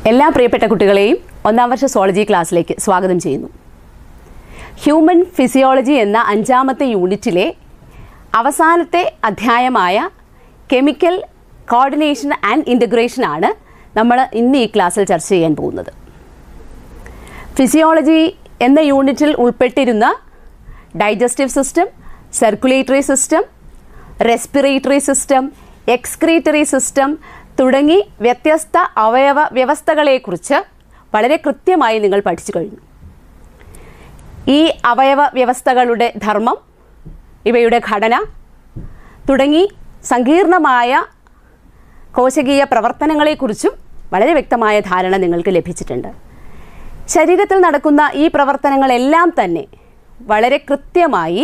എല്ലാ പ്രിയപ്പെട്ട കുട്ടികളെയും ഒന്നാം വർഷ സോളജി ക്ലാസ്സിലേക്ക് സ്വാഗതം ചെയ്യുന്നു ഹ്യൂമൻ ഫിസിയോളജി എന്ന അഞ്ചാമത്തെ യൂണിറ്റിലെ അവസാനത്തെ അധ്യായമായ കെമിക്കൽ കോർഡിനേഷൻ ആൻഡ് ഇൻ്റഗ്രേഷൻ ആണ് നമ്മൾ ഇന്ന് ഈ ക്ലാസ്സിൽ ചർച്ച ചെയ്യാൻ പോകുന്നത് ഫിസിയോളജി എന്ന യൂണിറ്റിൽ ഉൾപ്പെട്ടിരുന്ന digestive system circulatory system respiratory system excretory system തുടങ്ങി വ്യത്യസ്ത അവയവ വ്യവസ്ഥകളെക്കുറിച്ച് വളരെ കൃത്യമായി നിങ്ങൾ പഠിച്ചു കഴിഞ്ഞു ഈ അവയവ വ്യവസ്ഥകളുടെ ധർമ്മം ഇവയുടെ ഘടന തുടങ്ങി സങ്കീർണമായ കോശകീയ പ്രവർത്തനങ്ങളെക്കുറിച്ചും വളരെ വ്യക്തമായ ധാരണ നിങ്ങൾക്ക് ലഭിച്ചിട്ടുണ്ട് ശരീരത്തിൽ നടക്കുന്ന ഈ പ്രവർത്തനങ്ങളെല്ലാം തന്നെ വളരെ കൃത്യമായി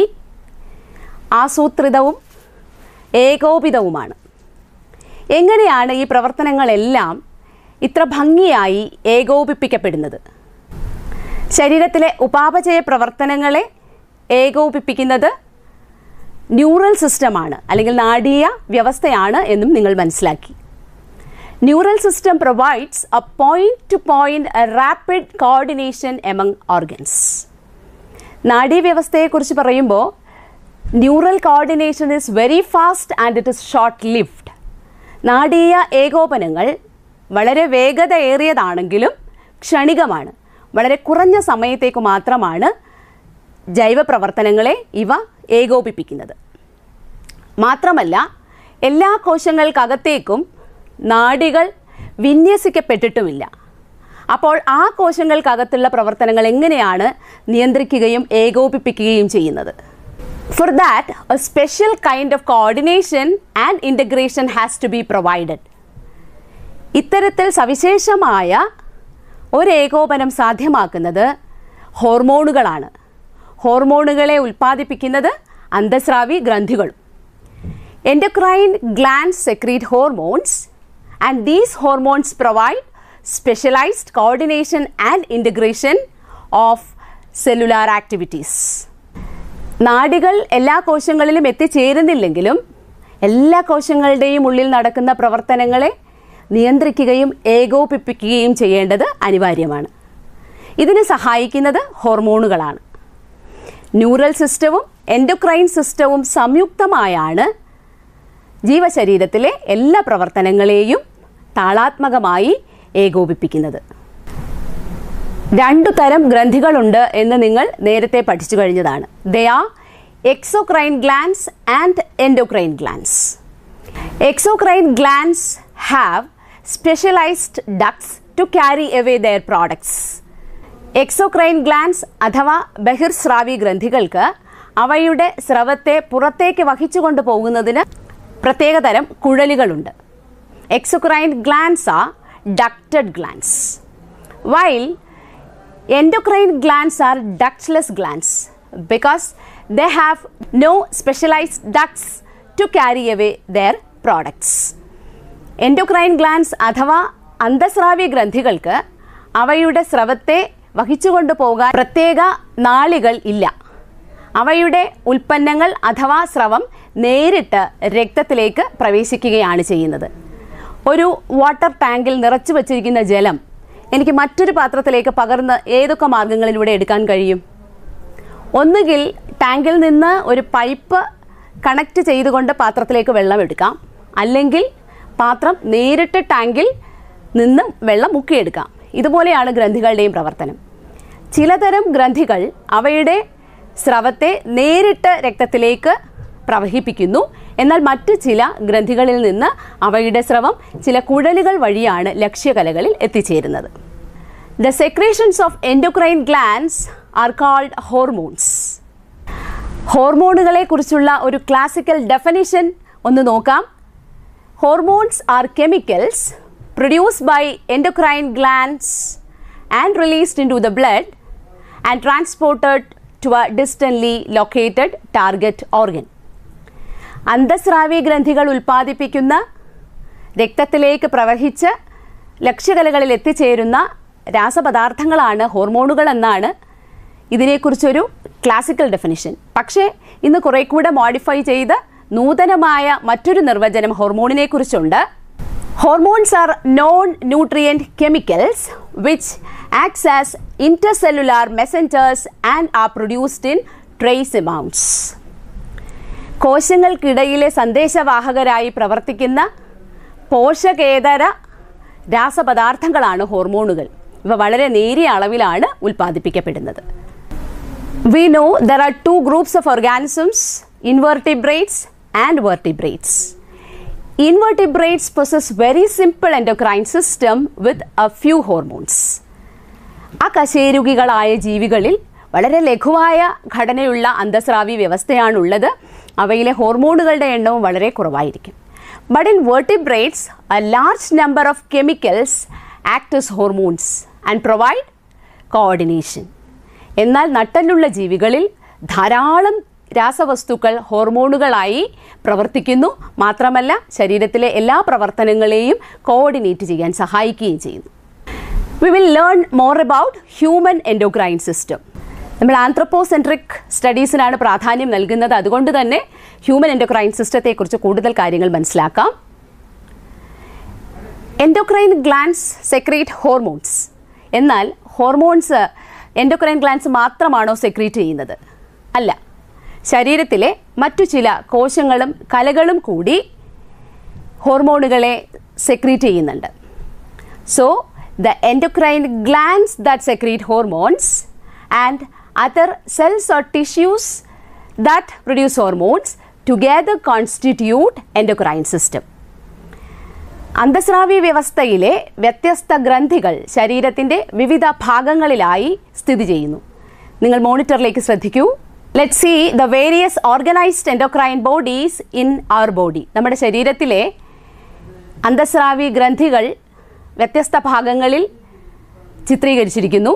ആസൂത്രിതവും ഏകോപിതവുമാണ് എങ്ങനെയാണ് ഈ പ്രവർത്തനങ്ങളെല്ലാം ഇത്ര ഭംഗിയായി ഏകോപിപ്പിക്കപ്പെടുന്നത് ശരീരത്തിലെ ഉപാപചയ പ്രവർത്തനങ്ങളെ ഏകോപിപ്പിക്കുന്നത് ന്യൂറൽ സിസ്റ്റമാണ് അല്ലെങ്കിൽ നാഡീയ വ്യവസ്ഥയാണ് എന്നും നിങ്ങൾ മനസ്സിലാക്കി neural system provides a point to point rapid coordination among organs നാഡീവ്യവസ്ഥയെക്കുറിച്ച് പറയുമ്പോൾ neural coordination is very fast and it is short lived നാഡീയ ഏകോപനങ്ങൾ വളരെ വേഗതയേറിയതാണെങ്കിലും ക്ഷണികമാണ് വളരെ കുറഞ്ഞ സമയത്തേക്ക് മാത്രമാണ് ജൈവ പ്രവർത്തനങ്ങളെ ഇവ ഏകോപിപ്പിക്കുന്നത് മാത്രമല്ല എല്ലാ കോശങ്ങൾക്കകത്തേക്കും നാഡികൾ വിന്യസിക്കപ്പെട്ടിട്ടുമില്ല അപ്പോൾ ആ കോശങ്ങൾക്കകത്തുള്ള പ്രവർത്തനങ്ങൾ എങ്ങനെയാണ് നിയന്ത്രിക്കുകയും ഏകോപിപ്പിക്കുകയും ചെയ്യുന്നത് For that, a special kind of coordination and integration has to be provided. ഇത്തരത്തിൽ സവിശേഷമായ ഒരു ഏകോപനം സാധ്യമാക്കുന്നത് ഹോർമോണുകളാണ് ഹോർമോണുകളെ ഉൽപ്പാദിപ്പിക്കുന്നത് അന്തസ്രാവി ഗ്രന്ഥികളും endocrine gland secrete hormones and these hormones provide specialised coordination and integration of cellular activities നാഡികൾ എല്ലാ കോശങ്ങളിലും എത്തിച്ചേരുന്നില്ലെങ്കിലും എല്ലാ കോശങ്ങളുടെയും ഉള്ളിൽ നടക്കുന്ന പ്രവർത്തനങ്ങളെ നിയന്ത്രിക്കുകയും ഏകോപിപ്പിക്കുകയും ചെയ്യേണ്ടത് അനിവാര്യമാണ് ഇതിന് സഹായിക്കുന്നത് ഹോർമോണുകളാണ് ന്യൂറൽ സിസ്റ്റവും എൻഡോക്രൈൻ സിസ്റ്റവും സംയുക്തമായാണ് ജീവശരീരത്തിലെ എല്ലാ പ്രവർത്തനങ്ങളെയും താളാത്മകമായി ഏകോപിപ്പിക്കുന്നത് രണ്ടു തരം ഗ്രന്ഥികളുണ്ട് എന്ന് നിങ്ങൾ നേരത്തെ പഠിച്ചു കഴിഞ്ഞതാണ് they are exocrine glands and endocrine glands exocrine glands have specialised ducts to carry away their products exocrine glands അഥവാ ബഹിർസ്രാവി ഗ്രന്ഥികൾക്ക് അവയുടെ സ്രവത്തെ പുറത്തേക്ക് വഹിച്ചുകൊണ്ട് പോകുന്നതിന് പ്രത്യേകതരം കുഴലുകളുണ്ട് exocrine glands are ducted glands while endocrine glands are ductless glands because they have no specialized ducts to carry away their products. Endocrine glands അഥവാ അന്തസ്രാവി ഗ്രന്ഥികൾക്ക് അവയുടെ സ്രവത്തെ വഹിച്ചുകൊണ്ട് പോകാൻ പ്രത്യേക നാളികൾ ഇല്ല അവയുടെ ഉൽപ്പന്നങ്ങൾ അഥവാ സ്രവം നേരിട്ട് രക്തത്തിലേക്ക് പ്രവേശിക്കുകയാണ് ചെയ്യുന്നത് ഒരു വാട്ടർ ടാങ്കിൽ നിറച്ചു വച്ചിരിക്കുന്ന ജലം എനിക്ക് മറ്റൊരു പാത്രത്തിലേക്ക് പകർന്ന് ഏതൊക്കെ മാർഗങ്ങളിലൂടെ എടുക്കാൻ കഴിയും ഒന്നുകിൽ ടാങ്കിൽ നിന്ന് ഒരു പൈപ്പ് കണക്ട് ചെയ്തുകൊണ്ട് പാത്രത്തിലേക്ക് വെള്ളം എടുക്കാം അല്ലെങ്കിൽ പാത്രം നേരിട്ട് ടാങ്കിൽ നിന്ന് വെള്ളം മുക്കിയെടുക്കാം ഇതുപോലെയാണ് ഗ്രന്ഥികളുടെയും പ്രവർത്തനം ചിലതരം ഗ്രന്ഥികൾ അവയുടെ സ്രവത്തെ നേരിട്ട് രക്തത്തിലേക്ക് പ്രവഹിപ്പിക്കുന്നു എന്നാൽ മറ്റ് ചില ഗ്രന്ഥികളിൽ നിന്ന് അവയുടെ സ്രവം ചില കുഴലുകൾ വഴിയാണ് ലക്ഷ്യകലകളിൽ എത്തിച്ചേരുന്നത് the secretions of endocrine glands are called hormones ഹോർമോണുകളെ കുറിച്ചുള്ള ഒരു ക്ലാസിക്കൽ ഡെഫനിഷൻ ഒന്ന് നോക്കാം hormones are chemicals produced by endocrine glands and released into the blood and transported to a distantly located target organ അന്തസ്രാവി ഗ്രന്ഥികൾ ഉൽപ്പാദിപ്പിക്കുന്ന രക്തത്തിലേക്ക് പ്രവഹിച്ച് ലക്ഷ്യകലകളിൽ എത്തിച്ചേരുന്ന രാസപദാർത്ഥങ്ങളാണ് ഹോർമോണുകൾ എന്നാണ് ഇതിനെക്കുറിച്ചൊരു ക്ലാസിക്കൽ ഡെഫിനിഷൻ പക്ഷേ ഇന്ന് കുറെ കൂടെ മോഡിഫൈ ചെയ്ത് നൂതനമായ മറ്റൊരു നിർവചനം ഹോർമോണിനെ കുറിച്ചുണ്ട് Hormones are non-nutrient chemicals which acts as intercellular messengers and are produced in trace amounts. കോശങ്ങൾക്കിടയിലെ സന്ദേശവാഹകരായി പ്രവർത്തിക്കുന്ന പോഷകേതര രാസപദാർത്ഥങ്ങളാണ് ഹോർമോണുകൾ ഇവ വളരെ നേരിയ അളവിലാണ് ഉൽപ്പാദിപ്പിക്കപ്പെടുന്നത് we know there are two groups of organisms invertebrates and vertebrates invertebrates possess very simple endocrine system with a few hormones അകശേരുകികളായ ജീവികളിൽ വളരെ ലഘുവായ ഘടനയുള്ള അന്തസ്രാവി വ്യവസ്ഥയാണുള്ളത് അവയിലെ ഹോർമോണുകളുടെ എണ്ണവും വളരെ കുറവായിരിക്കും but in vertebrates a large number of chemicals act as hormones and provide coordination എന്നാൽ നട്ടലുള്ള ജീവികളിൽ ധാരാളം രാസവസ്തുക്കൾ ഹോർമോണുകളായി പ്രവർത്തിക്കുന്നു മാത്രമല്ല ശരീരത്തിലെ എല്ലാ പ്രവർത്തനങ്ങളെയും കോർഡിനേറ്റ് ചെയ്യാൻ സഹായിക്കുകയും ചെയ്യുന്നു we will learn more about human endocrine system നമ്മൾ ആന്ത്രപ്പോസെൻട്രിക് സ്റ്റഡീസിനാണ് പ്രാധാന്യം നൽകുന്നത് അതുകൊണ്ട് തന്നെ ഹ്യൂമൻ എൻഡോക്രൈൻ സിസ്റ്റത്തെക്കുറിച്ച് കൂടുതൽ കാര്യങ്ങൾ മനസ്സിലാക്കാം എൻഡോക്രൈൻ ഗ്ലാൻസ് സെക്രീറ്റ് ഹോർമോൺസ് എന്നാൽ ഹോർമോൺസ് എൻഡോക്രൈൻ ഗ്ലാൻസ് മാത്രമാണോ സെക്രീറ്റ് ചെയ്യുന്നത് അല്ല ശരീരത്തിലെ മറ്റു ചില കോശങ്ങളും കലകളും കൂടി ഹോർമോണുകളെ സെക്രീറ്റ് ചെയ്യുന്നുണ്ട് so the endocrine glands that secrete hormones and other cells or tissues that produce hormones together constitute endocrine system. അന്തസ്രാവി വ്യവസ്ഥയിലെ വ്യത്യസ്ത ഗ്രന്ഥികൾ ശരീരത്തിൻ്റെ വിവിധ ഭാഗങ്ങളിലായി സ്ഥിതി ചെയ്യുന്നു നിങ്ങൾ മോണിറ്ററിലേക്ക് ശ്രദ്ധിക്കൂ let see the various organised endocrine bodies in our body നമ്മുടെ ശരീരത്തിലെ അന്തസ്രാവി ഗ്രന്ഥികൾ വ്യത്യസ്ത ഭാഗങ്ങളിൽ ചിത്രീകരിച്ചിരിക്കുന്നു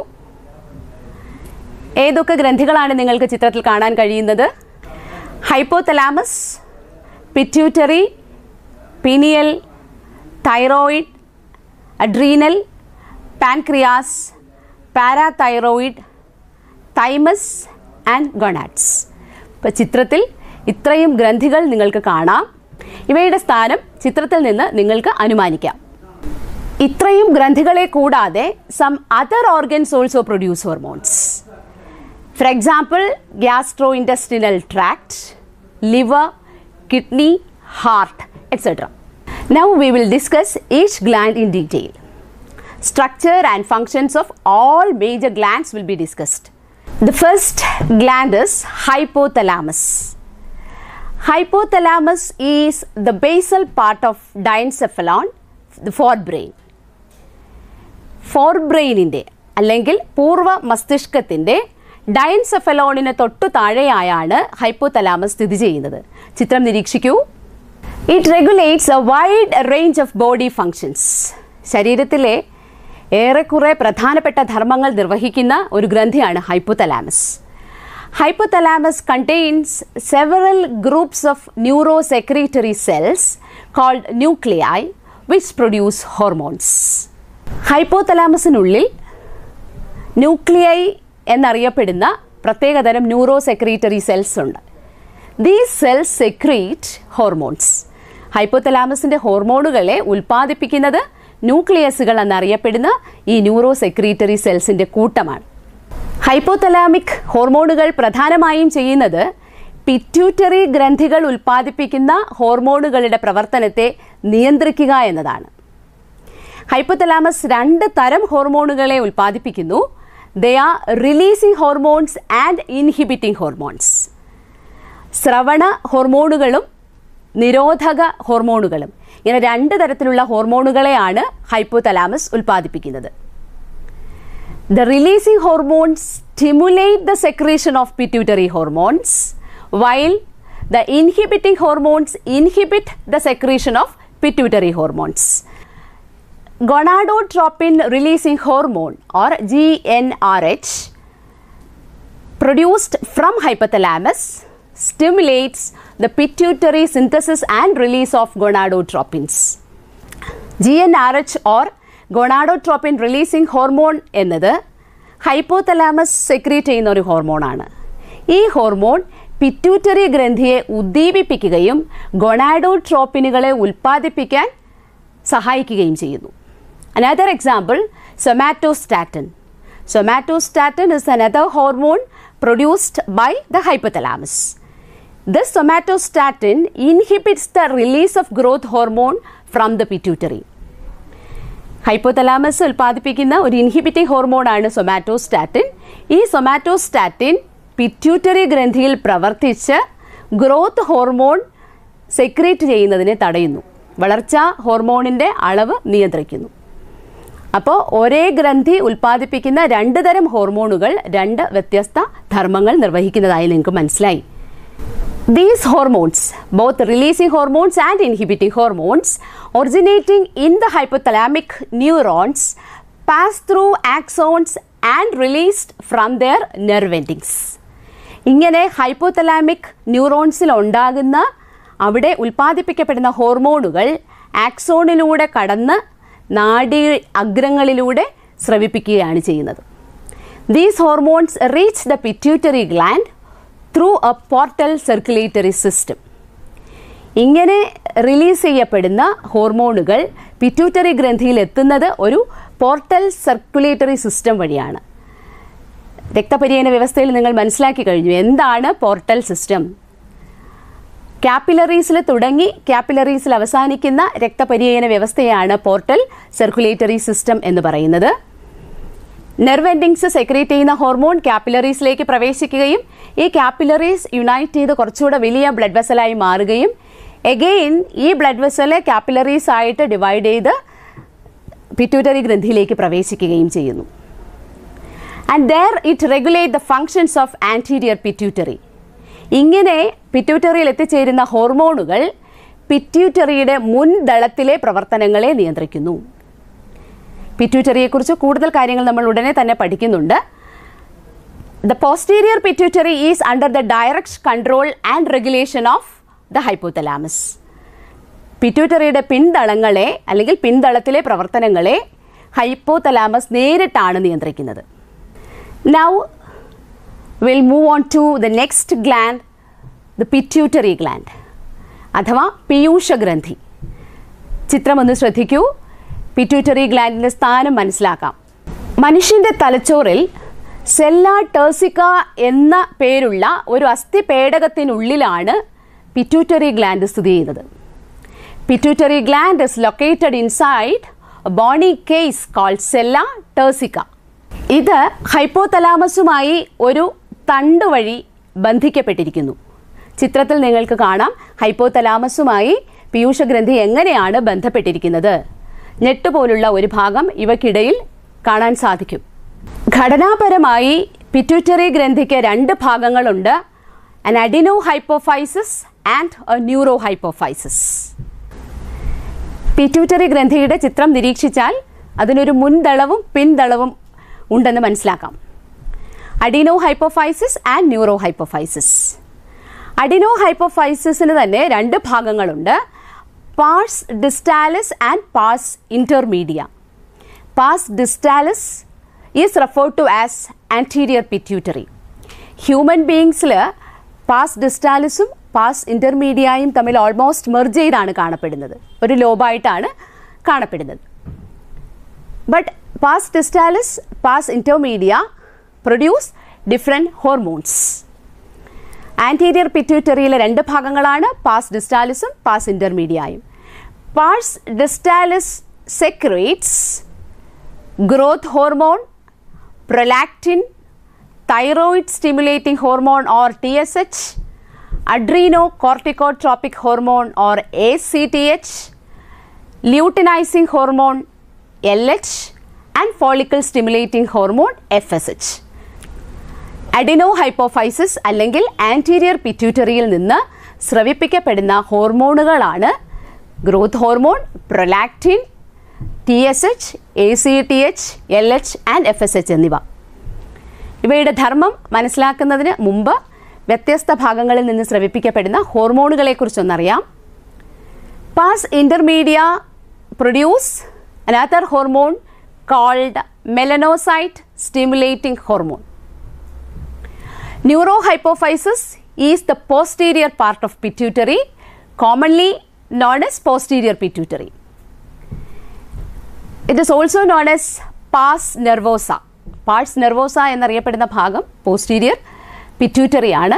ഏതൊക്കെ ഗ്രന്ഥികളാണ് നിങ്ങൾക്ക് ചിത്രത്തിൽ കാണാൻ കഴിയുന്നത് hypothalamus pituitary pineal thyroid adrenal pancreas parathyroid thymus and gonads ഇപ്പോൾ ചിത്രത്തിൽ ഇത്രയും ഗ്രന്ഥികൾ നിങ്ങൾക്ക് കാണാം ഇവയുടെ സ്ഥാനം ചിത്രത്തിൽ നിന്ന് നിങ്ങൾക്ക് അനുമാനിക്കാം ഇത്രയും ഗ്രന്ഥികളെ കൂടാതെ some other organs also produce hormones for example gastro intestinal tract liver kidney heart etcetera now we will discuss each gland in detail structure and functions of all major glands will be discussed. The first gland is hypothalamus. Hypothalamus is the basal part of diencephalon, the forebrain. ഫോർബ്രെയിനിൻ്റെ അല്ലെങ്കിൽ പൂർവ്വ മസ്തിഷ്കത്തിൻ്റെ ഡയൻസെഫലോണിന് തൊട്ടു താഴെയായാണ് hypothalamus സ്ഥിതി ചെയ്യുന്നത് ചിത്രം നിരീക്ഷിക്കൂ it regulates a wide range of body functions ശരീരത്തിലെ ഏറെക്കുറെ പ്രധാനപ്പെട്ട ധർമ്മങ്ങൾ നിർവഹിക്കുന്ന ഒരു ഗ്രന്ഥിയാണ് hypothalamus hypothalamus contains several groups of neuro secretory cells called nuclei which produce hormones ഹൈപ്പോതലാമസിനുള്ളിൽ ന്യൂക്ലിയൈ എന്നറിയപ്പെടുന്ന പ്രത്യേകതരം ന്യൂറോ സെക്രീറ്ററി സെൽസ് ഉണ്ട് ദീസ് സെൽസ് സെക്രീറ്റ് ഹോർമോൺസ് ഹൈപ്പോതലാമസിൻ്റെ ഹോർമോണുകളെ ഉൽപ്പാദിപ്പിക്കുന്നത് ന്യൂക്ലിയസുകൾ എന്നറിയപ്പെടുന്ന ഈ ന്യൂറോ സെക്രീറ്ററി സെൽസിൻ്റെ കൂട്ടമാണ് ഹൈപ്പോതലാമിക് ഹോർമോണുകൾ പ്രധാനമായും ചെയ്യുന്നത് പിറ്റ്യൂട്ടറി ഗ്രന്ഥികൾ ഉൽപ്പാദിപ്പിക്കുന്ന ഹോർമോണുകളുടെ പ്രവർത്തനത്തെ നിയന്ത്രിക്കുക എന്നതാണ് ഹൈപ്പോതലാമസ് രണ്ട് തരം ഹോർമോണുകളെ ഉൽപ്പാദിപ്പിക്കുന്നു they are releasing hormones and inhibiting hormones ശ്രവണ ഹോർമോണുകളും നിരോധക ഹോർമോണുകളും ഇങ്ങനെ രണ്ട് തരത്തിലുള്ള ഹോർമോണുകളെയാണ് ഹൈപ്പോതലാമസ് ഉൽപ്പാദിപ്പിക്കുന്നത് the releasing hormones stimulate the secretion of pituitary hormones while the inhibiting hormones inhibit the secretion of pituitary hormones gonadotropin releasing hormone or GnRH produced from hypothalamus stimulates the pituitary synthesis and release of gonadotropins. GnRH or gonadotropin releasing hormone എന്നത് hypothalamus secrete ചെയ്യുന്ന ഒരു ഹോർമോണാണ് ഈ hormone pituitary ഗ്രന്ഥിയെ ഉദ്ദീപിപ്പിക്കുകയും ഗൊണാഡോട്രോപ്പിനുകളെ ഉൽപ്പാദിപ്പിക്കാൻ സഹായിക്കുകയും ചെയ്യുന്നു another example somatostatin somatostatin is another hormone produced by the hypothalamus This somatostatin inhibits the release of growth hormone from the pituitary. Hypothalamus ഉൽപ്പാദിപ്പിക്കുന്ന ഒരു ഇൻഹിബിറ്റിംഗ് ഹോർമോണാണ് സൊമാറ്റോസ്റ്റാറ്റിൻ ഈ സൊമാറ്റോസ്റ്റാറ്റിൻ പിറ്റ്യൂട്ടറി ഗ്രന്ഥിയിൽ പ്രവർത്തിച്ച് ഗ്രോത്ത് ഹോർമോൺ സെക്രീറ്റ് ചെയ്യുന്നതിനെ തടയുന്നു വളർച്ച ഹോർമോണിൻ്റെ അളവ് നിയന്ത്രിക്കുന്നു അപ്പോൾ ഒരേ ഗ്രന്ഥി ഉൽപ്പാദിപ്പിക്കുന്ന രണ്ട് തരം ഹോർമോണുകൾ രണ്ട് വ്യത്യസ്ത ധർമ്മങ്ങൾ നിർവഹിക്കുന്നതായി നിങ്ങൾക്ക് മനസ്സിലായി These hormones, both releasing hormones and inhibiting hormones, originating in the hypothalamic neurons, pass through axons and released from their nerve endings. ഇങ്ങനെ ഹൈപ്പോതലാമിക് ന്യൂറോൺസിൽ ഉണ്ടാകുന്ന അവിടെ ഉൽപ്പാദിപ്പിക്കപ്പെടുന്ന ഹോർമോണുകൾ ആക്സോണിലൂടെ കടന്ന് നാഡി അഗ്രങ്ങളിലൂടെ സ്രവിപ്പിക്കുകയാണ് ചെയ്യുന്നത് these hormones reach the pituitary gland through a portal circulatory system ഇങ്ങനെ റിലീസ് ചെയ്യപ്പെടുന്ന ഹോർമോണുകൾ പിറ്റ്യൂട്ടറി ഗ്രന്ഥിയിൽ എത്തുന്നത് ഒരു പോർട്ടൽ സർക്കുലേറ്ററി സിസ്റ്റം വഴിയാണ് രക്തപര്യന വ്യവസ്ഥയിൽ നിങ്ങൾ മനസ്സിലാക്കി കഴിഞ്ഞു എന്താണ് പോർട്ടൽ സിസ്റ്റം ക്യാപ്പിലറീസിൽ തുടങ്ങി ക്യാപ്പിലറീസിൽ അവസാനിക്കുന്ന രക്തപര്യന വ്യവസ്ഥയാണ് പോർട്ടൽ സർക്കുലേറ്ററി സിസ്റ്റം എന്ന് പറയുന്നത് നെർവ് എൻഡിങ്സ് സെക്രേറ്റ് ചെയ്യുന്ന ഹോർമോൺ ക്യാപ്പിലറീസിലേക്ക് പ്രവേശിക്കുകയും ഈ ക്യാപ്പിലറീസ് യുണൈറ്റ് ചെയ്ത് കുറച്ചുകൂടെ വലിയ ബ്ലഡ് വെസലായി മാറുകയും എഗെയിൻ ഈ ബ്ലഡ് വെസല് ക്യാപ്പിലറീസ് ആയിട്ട് ഡിവൈഡ് ചെയ്ത് പിറ്റ്യൂട്ടറി ഗ്രന്ഥിയിലേക്ക് പ്രവേശിക്കുകയും ചെയ്യുന്നു and there it regulate the functions of anterior pituitary ഇങ്ങനെ പിറ്റ്യൂട്ടറിയിൽ എത്തിച്ചേരുന്ന ഹോർമോണുകൾ പിറ്റ്യൂട്ടറിയുടെ മുൻദളത്തിലെ പ്രവർത്തനങ്ങളെ നിയന്ത്രിക്കുന്നു പിറ്റ്യൂട്ടറിയെക്കുറിച്ച് കൂടുതൽ കാര്യങ്ങൾ നമ്മൾ ഉടനെ തന്നെ പഠിക്കുന്നുണ്ട് the posterior pituitary is under the direct control and regulation of the hypothalamus പിറ്റ്യൂട്ടറിയുടെ പിൻതളങ്ങളെ അല്ലെങ്കിൽ പിൻതളത്തിലെ പ്രവർത്തനങ്ങളെ ഹൈപ്പോതലാമസ് നേരിട്ടാണ് നിയന്ത്രിക്കുന്നത് now will move on to the next gland the pituitary gland അഥവാ പീയൂഷഗ്രന്ഥി ചിത്രം ഒന്ന് ശ്രദ്ധിക്കൂ പിറ്റ്യൂട്ടറി ഗ്ലാൻഡിൻ്റെ സ്ഥാനം മനസ്സിലാക്കാം മനുഷ്യൻ്റെ തലച്ചോറിൽ സെല്ല ടേഴ്സിക്ക എന്ന പേരുള്ള ഒരു അസ്ഥിപേടകത്തിനുള്ളിലാണ് പിറ്റ്യൂട്ടറി ഗ്ലാൻഡ് സ്ഥിതി ചെയ്യുന്നത് pituitary gland is located inside bony case call sella turcica ഇത് ഹൈപ്പോതലാമസുമായി ഒരു തണ്ട് വഴി ബന്ധിക്കപ്പെട്ടിരിക്കുന്നു ചിത്രത്തിൽ നിങ്ങൾക്ക് കാണാം ഹൈപ്പോതലാമസുമായി പീയൂഷഗ്രന്ഥി എങ്ങനെയാണ് ബന്ധപ്പെട്ടിരിക്കുന്നത് ഞെട്ടുപോലുള്ള ഒരു ഭാഗം ഇവയ്ക്കിടയിൽ കാണാൻ സാധിക്കും ഘടനാപരമായി പിറ്റ്യൂട്ടറി ഗ്രന്ഥിക്ക് രണ്ട് ഭാഗങ്ങളുണ്ട് an adeno hypophysis and a neuro hypophysis pituitary ഗ്രന്ഥിയുടെ ചിത്രം നിരീക്ഷിച്ചാൽ അതിനൊരു മുൻദളവും പിൻദളവും ഉണ്ടെന്ന് മനസ്സിലാക്കാം adeno hypophysis and neuro hypophysis adeno ഹൈപ്പോഫൈസിസിന് തന്നെ രണ്ട് ഭാഗങ്ങളുണ്ട് pars distalis and pars intermedia pars distalis is referred to as anterior pituitary human ബീങ്സിൽ പാസ് ഡിസ്റ്റാലിസും പാസ് ഇന്റർമീഡിയയും തമ്മിൽ ഓൾമോസ്റ്റ് മെർജ് ചെയ്താണ് കാണപ്പെടുന്നത് ഒരു ലോബായിട്ടാണ് കാണപ്പെടുന്നത് but pars distalis pars intermedia produce different hormones anterior പിറ്റ്യൂട്ടറിയിലെ രണ്ട് ഭാഗങ്ങളാണ് പാസ് ഡിസ്റ്റാലിസും പാസ് ഇന്റർമീഡിയയും pars distalis secretes growth hormone prolactin thyroid stimulating hormone or T S H adrenocorticotropic hormone or A C T H luteinizing hormone L H and follicle stimulating hormone F S H adenohypophysis അല്ലെങ്കിൽ anterior പിറ്റ്യൂട്ടറിയിൽ നിന്ന് സ്രവിപ്പിക്കപ്പെടുന്ന ഹോർമോണുകളാണ് growth hormone prolactin T S H A C T H L H and F S H എന്നിവ ഇവയുടെ ധർമ്മം മനസ്സിലാക്കുന്നതിന് മുമ്പ് വ്യത്യസ്ത ഭാഗങ്ങളിൽ നിന്ന് സ്രവിപ്പിക്കപ്പെടുന്ന ഹോർമോണുകളെക്കുറിച്ചൊന്നറിയാം pars intermedia produce another hormone called melanocyte stimulating hormone Neurohypophysis is the posterior part of pituitary, commonly known as posterior pituitary. It is also known as pars nervosa pars nervosa എന്നറിയപ്പെടുന്ന ഭാഗം പോസ്റ്റീരിയർ പിറ്റ്യൂട്ടറി ആണ്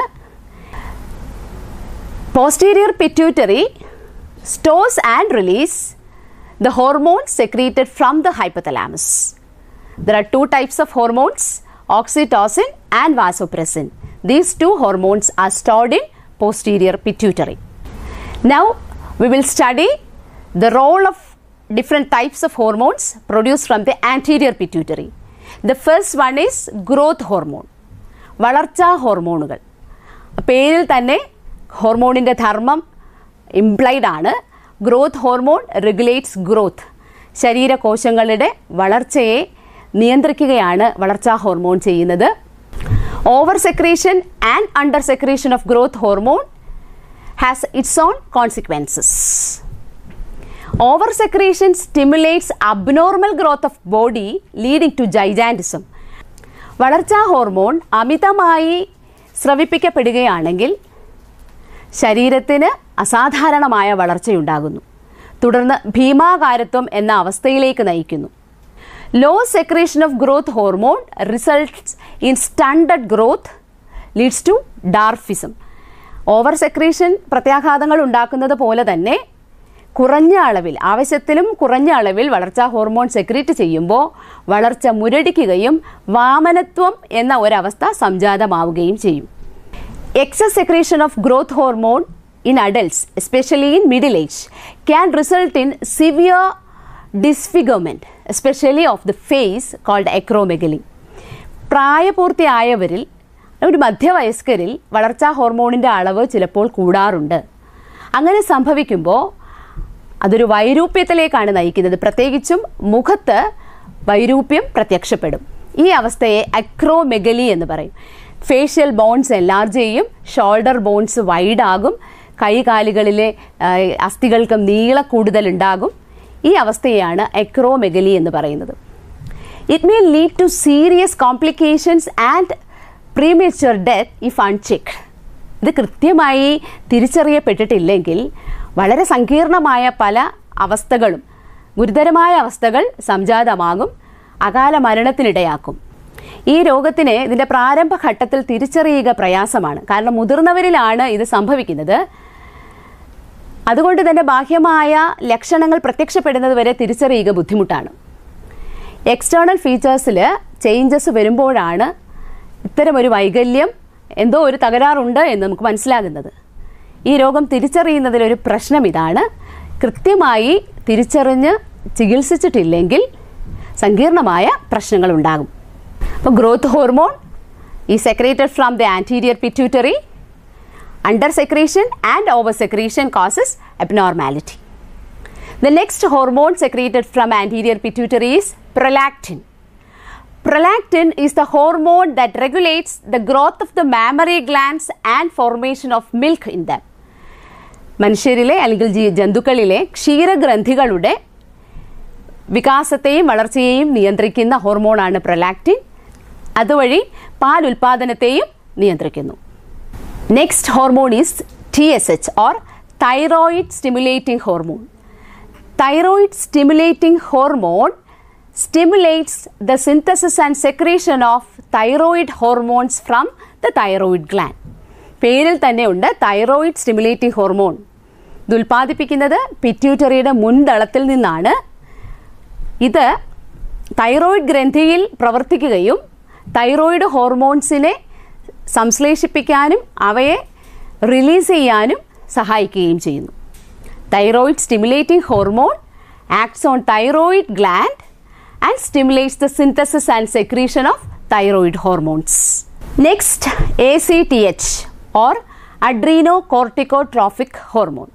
posterior pituitary stores and release the hormones secreted from the hypothalamus. There are two types of hormones, oxytocin and vasopressin. These two hormones are stored in posterior pituitary. Now we will study the role of different types of hormones produced from the anterior pituitary. The first one is growth hormone. വളർച്ചാ ഹോർമോണുകൾ പേരിൽ തന്നെ ഹോർമോണിൻ്റെ ധർമ്മം implied ആണ് growth hormone regulates growth ശരീരകോശങ്ങളുടെ വളർച്ചയെ നിയന്ത്രിക്കുകയാണ് വളർച്ചാ ഹോർമോൺ ചെയ്യുന്നത് over secretion and under secretion of growth hormone has its own consequences over secretion stimulates abnormal growth of body leading to gigantism വളർച്ചാ ഹോർമോൺ അമിതമായി സ്രവിപ്പിക്കപ്പെടുകയാണെങ്കിൽ ശരീരത്തിന് അസാധാരണമായ വളർച്ചയുണ്ടാകുന്നു തുടർന്ന് ഭീമാകാരത്വം എന്ന അവസ്ഥയിലേക്ക് നയിക്കുന്നു low secretion of growth hormone results in standard growth leads to dwarfism over secretion പ്രത്യാഘാതങ്ങൾ ഉണ്ടാക്കുന്നത് പോലെ തന്നെ കുറഞ്ഞ അളവിൽ ആവശ്യത്തിലും കുറഞ്ഞ അളവിൽ വളർച്ചാ ഹോർമോൺ സെക്രീറ്റ് ചെയ്യുമ്പോൾ വളർച്ച മുരടിക്കുകയും വാമനത്വം എന്ന ഒരവസ്ഥ സംജാതമാവുകയും ചെയ്യും excess secretion of growth hormone in adults, especially in middle age, can result in severe disfigurement, especially of the face called acromegaly. പ്രായപൂർത്തിയായവരിൽ ഒരു മധ്യവയസ്കരിൽ വളർച്ചാ ഹോർമോണിൻ്റെ അളവ് ചിലപ്പോൾ കൂടാറുണ്ട് അങ്ങനെ സംഭവിക്കുമ്പോൾ അതൊരു വൈരൂപ്യത്തിലേക്കാണ് നയിക്കുന്നത് പ്രത്യേകിച്ചും മുഖത്ത് വൈരൂപ്യം പ്രത്യക്ഷപ്പെടും ഈ അവസ്ഥയെ അക്രോമെഗലി എന്ന് പറയും ഫേഷ്യൽ ബോൺസ് എൻലാർജ് ചെയ്യും ഷോൾഡർ ബോൺസ് വൈഡാകും കൈകാലുകളിലെ ആ, അസ്ഥികൾക്ക് നീള കൂടുതൽ ഉണ്ടാകും ഈ അവസ്ഥയാണ് എക്രോമെഗലി എന്ന് പറയുന്നത് it may lead to serious complications and premature death if unchecked ഇത് കൃത്യമായി തിരിച്ചറിയപ്പെട്ടിട്ടില്ലെങ്കിൽ വളരെ സങ്കീർണമായ പല അവസ്ഥകളും ഗുരുതരമായ അവസ്ഥകൾ സംജാതമാകും അകാല മരണത്തിനിടയാക്കും ഈ രോഗത്തിന് ഇതിൻ്റെ പ്രാരംഭഘട്ടത്തിൽ തിരിച്ചറിയുക പ്രയാസമാണ് കാരണം മുതിർന്നവരിലാണ് ഇത് സംഭവിക്കുന്നത് അതുകൊണ്ട് തന്നെ ബാഹ്യമായ ലക്ഷണങ്ങൾ പ്രത്യക്ഷപ്പെടുന്നത് വരെ തിരിച്ചറിയുക ബുദ്ധിമുട്ടാണ് എക്സ്റ്റേണൽ ഫീച്ചേഴ്സിൽ ചേഞ്ചസ് വരുമ്പോഴാണ് ഇത്തരമൊരു വൈകല്യം എന്തോ ഒരു തകരാറുണ്ട് എന്ന് നമുക്ക് മനസ്സിലാകുന്നത് ഈ രോഗം തിരിച്ചറിയുന്നതിലൊരു പ്രശ്നം ഇതാണ് കൃത്യമായി തിരിച്ചറിഞ്ഞ് ചികിത്സിച്ചിട്ടില്ലെങ്കിൽ സങ്കീർണമായ പ്രശ്നങ്ങൾ ഉണ്ടാകും അപ്പോൾ growth hormone is secreted from the anterior pituitary under secretion and over secretion causes abnormality. The next hormone secreted from anterior pituitary is prolactin. Prolactin is the hormone that regulates the growth of the mammary glands and formation of milk in them. മനുഷ്യരിലെ അല്ലെങ്കിൽ ജീ- ജന്തുക്കളിലെ ക്ഷീരഗ്രന്ഥികളുടെ വികാസത്തെയും വളർച്ചയെയും നിയന്ത്രിക്കുന്ന ഹോർമോണാണ് prolactin അതുവഴി പാൽ ഉൽപാദനത്തെയും നിയന്ത്രിക്കുന്നു Next hormone is TSH or thyroid stimulating hormone. Thyroid stimulating hormone stimulates the synthesis and secretion of thyroid hormones from the thyroid gland. പേരിൽ തന്നെ ഉണ്ട് തൈറോയിഡ് സ്റ്റിമുലേറ്റിംഗ് ഹോർമോൺ ഇത് ഉൽപ്പാദിപ്പിക്കുന്നത് പിറ്റ്യൂട്ടറിയുടെ മുൻതളത്തിൽ നിന്നാണ് ഇത് തൈറോയിഡ് ഗ്രന്ഥിയിൽ പ്രവർത്തിക്കുകയും തൈറോയിഡ് ഹോർമോൺസിനെ സംശ്ലേഷിപ്പിക്കാനും അവയെ റിലീസ് ചെയ്യാനും സഹായിക്കുകയും ചെയ്യുന്നു thyroid stimulating hormone acts on thyroid gland and stimulates the synthesis and secretion of thyroid hormones next A C T H or adrenocorticotrophic hormone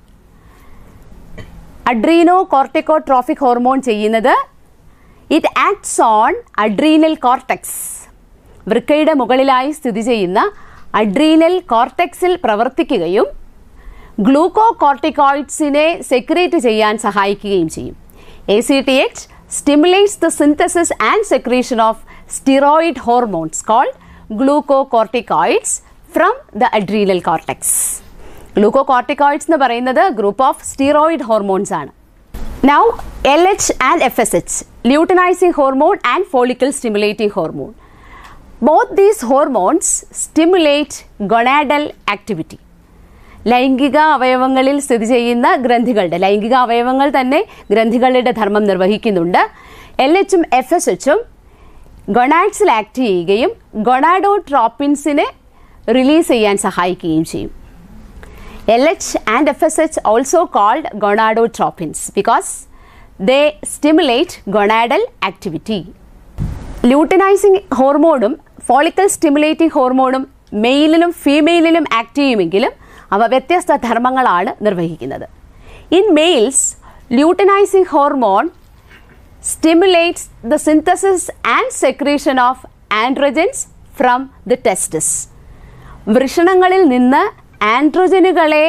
adrenocorticotrophic hormone ചെയ്യുന്നത് it acts on adrenal cortex വൃക്കയുടെ മുകളിലായി സ്ഥിതി ചെയ്യുന്ന adrenal കോർട്ടക്സിൽ പ്രവർത്തിക്കുകയും gluco കോർട്ടിക്കോയിഡ്സിനെ secrete ചെയ്യാൻ സഹായിക്കുകയും ചെയ്യും A C T H stimulates the synthesis and secretion of steroid hormones called glucocorticoids from the adrenal cortex glucocorticoids എന്ന് പറയുന്നത് ഗ്രൂപ്പ് ഓഫ് സ്റ്റിറോയിഡ് ഹോർമോൺസ് ആണ് Now, LH and FSH luteinizing hormone and follicle stimulating hormone. Both these hormones stimulate gonadal activity. ലൈംഗിക അവയവങ്ങളിൽ സ്ഥിതി ചെയ്യുന്ന ഗ്രന്ഥികളുടെ ലൈംഗിക അവയവങ്ങൾ തന്നെ ഗ്രന്ഥികളുടെ ധർമ്മം നിർവഹിക്കുന്നുണ്ട് എൽ എച്ചും എഫ് എസ് എച്ചും ഗൊണാഡ്സിൽ ആക്ട് ചെയ്യുകയും ഗൊണാഡോട്രോപ്പിൻസിനെ റിലീസ് ചെയ്യാൻ സഹായിക്കുകയും ചെയ്യും L H and F S H also called gonadotropins because they stimulate gonadal activity luteinizing ഹോർമോണും ഫോളിക്കൽ സ്റ്റിമുലേറ്റിംഗ് ഹോർമോണും മെയിലിലും ഫീമെയിലിലും ആക്ട് ചെയ്യുമെങ്കിലും അവ വ്യത്യസ്ത ധർമ്മങ്ങളാണ് നിർവഹിക്കുന്നത് in males luteinizing hormone stimulates the synthesis and secretion of androgens from the testis. വൃഷണങ്ങളിൽ നിന്ന് ആൻഡ്രോജനുകളെ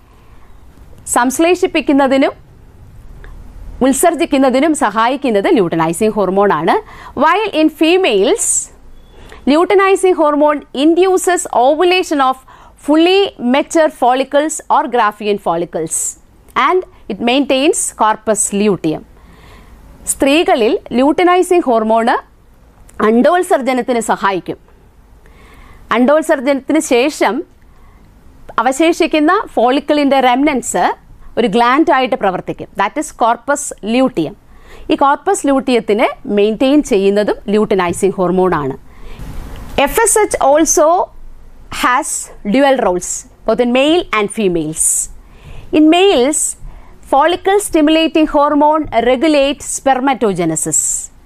സംശ്ലേഷിപ്പിക്കുന്നതിനും ഉത്സർജിക്കുന്നതിനും സഹായിക്കുന്നത് ലൂട്ടനൈസിംഗ് ഹോർമോണാണ് while in females luteinizing hormone induces ovulation of fully mature follicles or Graafian follicles and it maintains corpus luteum സ്ത്രീകളിൽ luteinizing hormone അണ്ടോത്സർജനത്തിന് സഹായിക്കും അണ്ടോത്സർജനത്തിന് ശേഷം അവശേഷിക്കുന്ന ഫോളിക്കിളിൻ്റെ റെമനൻസ് ഒരു ഗ്ലാൻഡ് ആയിട്ട് പ്രവർത്തിക്കും ദാറ്റ് ഇസ് കോർപ്പസ് ല്യൂട്ടിയം ഈ കോർപ്പസ് ല്യൂട്ടിയത്തിനെ മെയിൻറ്റെയിൻ ചെയ്യുന്നതും ലൂട്ടനൈസിംഗ് ഹോർമോണാണ് F S H also has dual roles both in male and females in males follicle stimulating hormone regulate spermatogenesis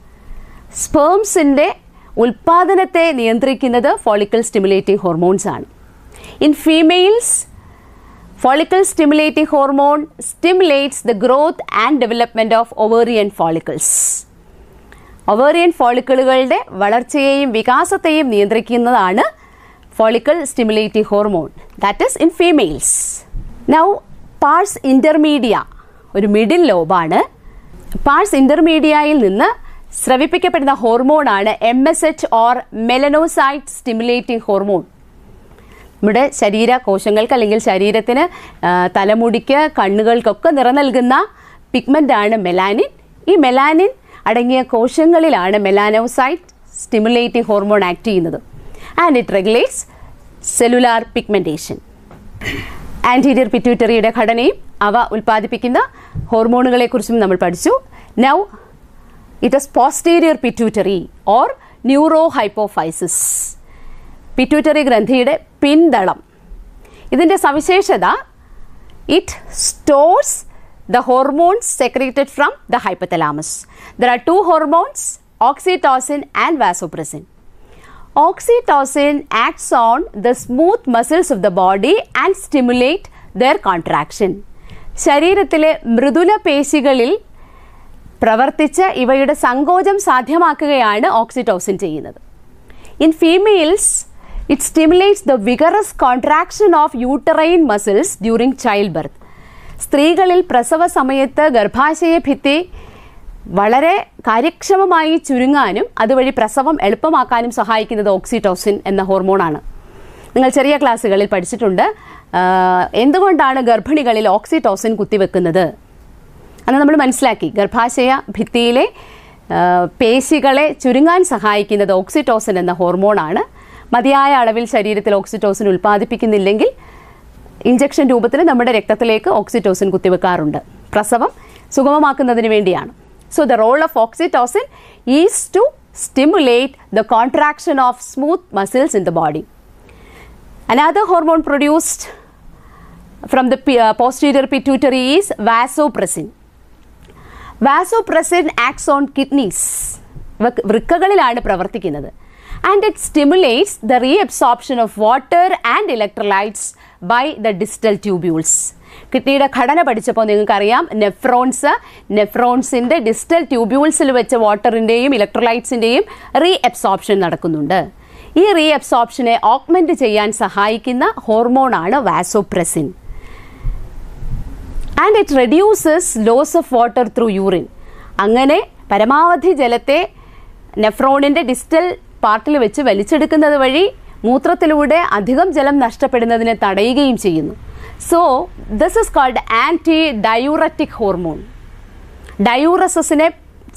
സ്പേംസിൻ്റെ ഉൽപ്പാദനത്തെ നിയന്ത്രിക്കുന്നത് ഫോളിക്കൽ സ്റ്റിമുലേറ്റിംഗ് ഹോർമോൺസ് ആണ് in females follicle stimulating hormone stimulates the growth and development of ovarian follicles ovarian ഫോളിക്കിളുകളുടെ വളർച്ചയെയും വികാസത്തെയും നിയന്ത്രിക്കുന്നതാണ് follicle stimulating hormone that is in females now pars intermedia ഒരു middle ലോബാണ് പാഴ്സ് ഇൻ്റർമീഡിയയിൽ നിന്ന് സ്രവിപ്പിക്കപ്പെടുന്ന ഹോർമോണാണ് M S H or melanocyte stimulating hormone നമ്മുടെ ശരീര കോശങ്ങൾക്ക് അല്ലെങ്കിൽ ശരീരത്തിന് ആ, തലമുടിക്ക് കണ്ണുകൾക്കൊക്കെ നിറം നൽകുന്ന പിഗ്മെൻ്റാണ് മെലാനിൻ ഈ മെലാനിൻ അടങ്ങിയ കോശങ്ങളിലാണ് മെലാനോസൈറ്റ് സ്റ്റിമുലേറ്റിംഗ് ഹോർമോൺ ആക്ട് ചെയ്യുന്നത് and it regulates cellular pigmentation anterior പിറ്റ്യൂട്ടറിയുടെ ഘടനയും അവ ഉൽപ്പാദിപ്പിക്കുന്ന ഹോർമോണുകളെക്കുറിച്ചും നമ്മൾ പഠിച്ചു now it is posterior pituitary or neuro hypophysis pituitary ഗ്രന്ഥിയുടെ പിന്തളം ഇതിൻ്റെ സവിശേഷത it stores the hormones secreted from the hypothalamus there are two hormones oxytocin and vasopressin Oxytocin acts on the smooth muscles of the body and stimulate their contraction. ശരീരത്തിലെ മൃദുല പേശികളിൽ പ്രവർത്തിച്ച് ഇവയുടെ സങ്കോചം സാധ്യമാക്കുകയാണ് oxytocin ചെയ്യുന്നത് in females it stimulates the vigorous contraction of uterine muscles during childbirth സ്ത്രീകളിൽ പ്രസവ സമയത്ത് ഗർഭാശയ ഭിത്തി വളരെ കാര്യക്ഷമമായി ചുരുങ്ങാനും അതുവഴി പ്രസവം എളുപ്പമാക്കാനും സഹായിക്കുന്നത് ഓക്സിറ്റോസിൻ എന്ന ഹോർമോണാണ് നിങ്ങൾ ചെറിയ ക്ലാസ്സുകളിൽ പഠിച്ചിട്ടുണ്ട് ആ, എന്തുകൊണ്ടാണ് ഗർഭിണികളിൽ ഓക്സിറ്റോസിൻ കുത്തിവെക്കുന്നത് അന്ന് നമ്മൾ മനസ്സിലാക്കി ഗർഭാശയ ഭിത്തിയിലെ ആ, പേശികളെ ചുരുങ്ങാൻ സഹായിക്കുന്നത് ഓക്സിറ്റോസിൻ എന്ന ഹോർമോണാണ് മതിയായ അളവിൽ ശരീരത്തിൽ ഓക്സിറ്റോസിൻ ഉൽപ്പാദിപ്പിക്കുന്നില്ലെങ്കിൽ ഇഞ്ചക്ഷൻ രൂപത്തിൽ നമ്മുടെ രക്തത്തിലേക്ക് ഓക്സിറ്റോസിൻ കുത്തിവെക്കാറുണ്ട് പ്രസവം സുഗമമാക്കുന്നതിന് വേണ്ടിയാണ് so the role of oxytocin is to stimulate the contraction of smooth muscles in the body Another hormone produced from the p- uh, posterior pituitary is vasopressin. Vasopressin acts on kidneys വൃക്കകളിലാണ് പ്രവർത്തിക്കുന്നത് and it stimulates the reabsorption of water and electrolytes by the distal tubules കിഡ്നിയുടെ ഘടന പഠിച്ചപ്പോൾ നിങ്ങൾക്കറിയാം nephrons നെഫ്രോൺസിൻ്റെ distal ട്യൂബ്യൂൾസിൽ വെച്ച വാട്ടറിൻ്റെയും ഇലക്ട്രോലൈറ്റ്സിൻ്റെയും re absorption നടക്കുന്നുണ്ട് ഈ re അബ്സോർപ്ഷനെ augment ചെയ്യാൻ സഹായിക്കുന്ന ഹോർമോണാണ് vasopressin and it reduces loss of water through urine അങ്ങനെ പരമാവധി ജലത്തെ നെഫ്രോണിൻ്റെ ഡിസ്റ്റൽ പാർട്ടിൽ വെച്ച് വലിച്ചെടുക്കുന്നത് വഴി മൂത്രത്തിലൂടെ അധികം ജലം നഷ്ടപ്പെടുന്നതിനെ തടയുകയും ചെയ്യുന്നു so this is called antidiuretic hormone ഡയൂറസസിനെ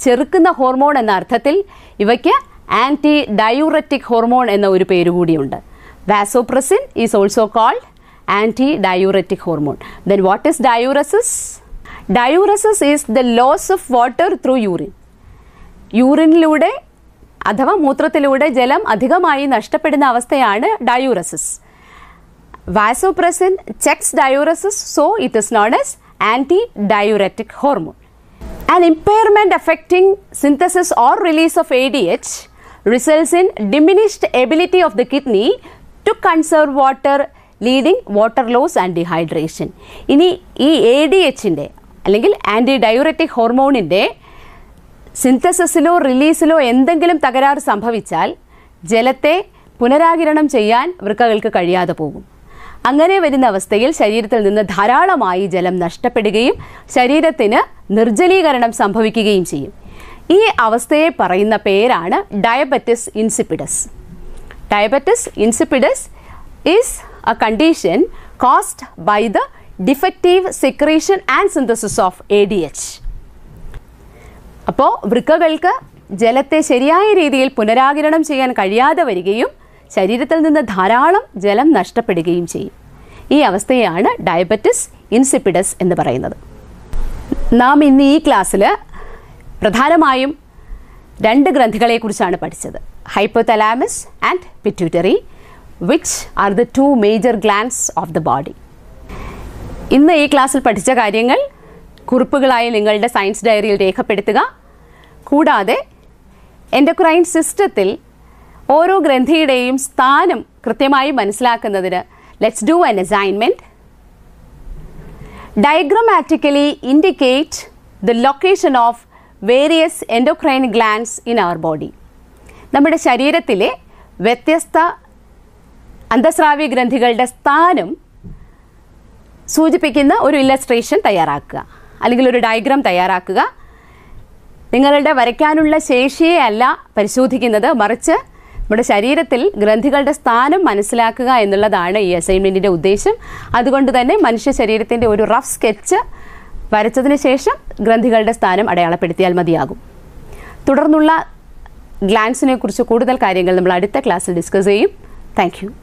ചെറുക്കുന്ന ഹോർമോൺ എന്ന അർത്ഥത്തിൽ ഇവയ്ക്ക് ആൻറ്റി ഡയൂററ്റിക് ഹോർമോൺ എന്ന ഒരു പേര് കൂടിയുണ്ട് vasopressin is also called antidiuretic hormone then what is diuresis diuresis is the loss of water through urine യൂറിനിലൂടെ അഥവാ മൂത്രത്തിലൂടെ ജലം അധികമായി നഷ്ടപ്പെടുന്ന അവസ്ഥയാണ് diuresis vasopressin checks diuresis so it is known as antidiuretic hormone An impairment affecting synthesis or release of ADH results in diminished ability of the kidney to conserve water leading water loss and dehydration. ഇനി ഈ A D എച്ചിൻ്റെ അല്ലെങ്കിൽ anti diuretic ഹോർമോണിൻ്റെ സിന്തസിസിലോ റിലീസിലോ എന്തെങ്കിലും തകരാറ് സംഭവിച്ചാൽ ജലത്തെ പുനരാകിരണം ചെയ്യാൻ വൃക്കകൾക്ക് കഴിയാതെ പോകും അങ്ങനെ വരുന്ന അവസ്ഥയിൽ ശരീരത്തിൽ നിന്ന് ധാരാളമായി ജലം നഷ്ടപ്പെടുകയും ശരീരത്തിന് നിർജ്ജലീകരണം സംഭവിക്കുകയും ചെയ്യും ഈ അവസ്ഥയെ പറയുന്ന പേരാണ് diabetes insipidus diabetes insipidus is a condition caused by the defective secretion and synthesis of A D H അപ്പോൾ വൃക്കകൾക്ക് ജലത്തെ ശരിയായ രീതിയിൽ പുനരാകിരണം ചെയ്യാൻ കഴിയാതെ വരികയും ശരീരത്തിൽ നിന്ന് ധാരാളം ജലം നഷ്ടപ്പെടുകയും ചെയ്യും ഈ അവസ്ഥയാണ് ഡയബറ്റിസ് ഇൻസിപ്പിഡസ് എന്ന് പറയുന്നത് നാം ഇന്ന് ഈ ക്ലാസ്സിൽ പ്രധാനമായും രണ്ട് ഗ്രന്ഥികളെക്കുറിച്ചാണ് പഠിച്ചത് hypothalamus and pituitary which are the two major glands of the body ഇന്ന് ഈ ക്ലാസ്സിൽ പഠിച്ച കാര്യങ്ങൾ കുറിപ്പുകളായി നിങ്ങളുടെ സയൻസ് ഡയറിയിൽ രേഖപ്പെടുത്തുക കൂടാതെ എൻഡോക്രൈൻ സിസ്റ്റത്തിൽ ഓരോ ഗ്രന്ഥിയുടെയും സ്ഥാനം കൃത്യമായി മനസ്സിലാക്കുന്നതിന് let's do an assignment diagrammatically indicate the location of various endocrine glands in our body നമ്മുടെ ശരീരത്തിലെ വ്യത്യസ്ത അന്തസ്രാവി ഗ്രന്ഥികളുടെ സ്ഥാനം സൂചിപ്പിക്കുന്ന ഒരു ഇല്ലസ്ട്രേഷൻ തയ്യാറാക്കുക അല്ലെങ്കിൽ ഒരു ഡയഗ്രാം തയ്യാറാക്കുക നിങ്ങളുടെ വരയ്ക്കാനുള്ള ശേഷിയെ അല്ല പരിശോധിക്കുന്നത് മറിച്ച് നമ്മുടെ ശരീരത്തിൽ ഗ്രന്ഥികളുടെ സ്ഥാനം മനസ്സിലാക്കുക എന്നുള്ളതാണ് ഈ അസൈൻമെൻറ്റിൻ്റെ ഉദ്ദേശം അതുകൊണ്ട് തന്നെ മനുഷ്യ ശരീരത്തിൻ്റെ ഒരു റഫ് സ്കെച്ച് വരച്ചതിന് ശേഷം ഗ്രന്ഥികളുടെ സ്ഥാനം അടയാളപ്പെടുത്തിയാൽ മതിയാകും തുടർന്നുള്ള ഗ്ലാൻസിനെ കുറിച്ച് കൂടുതൽ കാര്യങ്ങൾ നമ്മൾ അടുത്ത ക്ലാസ്സിൽ ഡിസ്കസ് ചെയ്യും താങ്ക്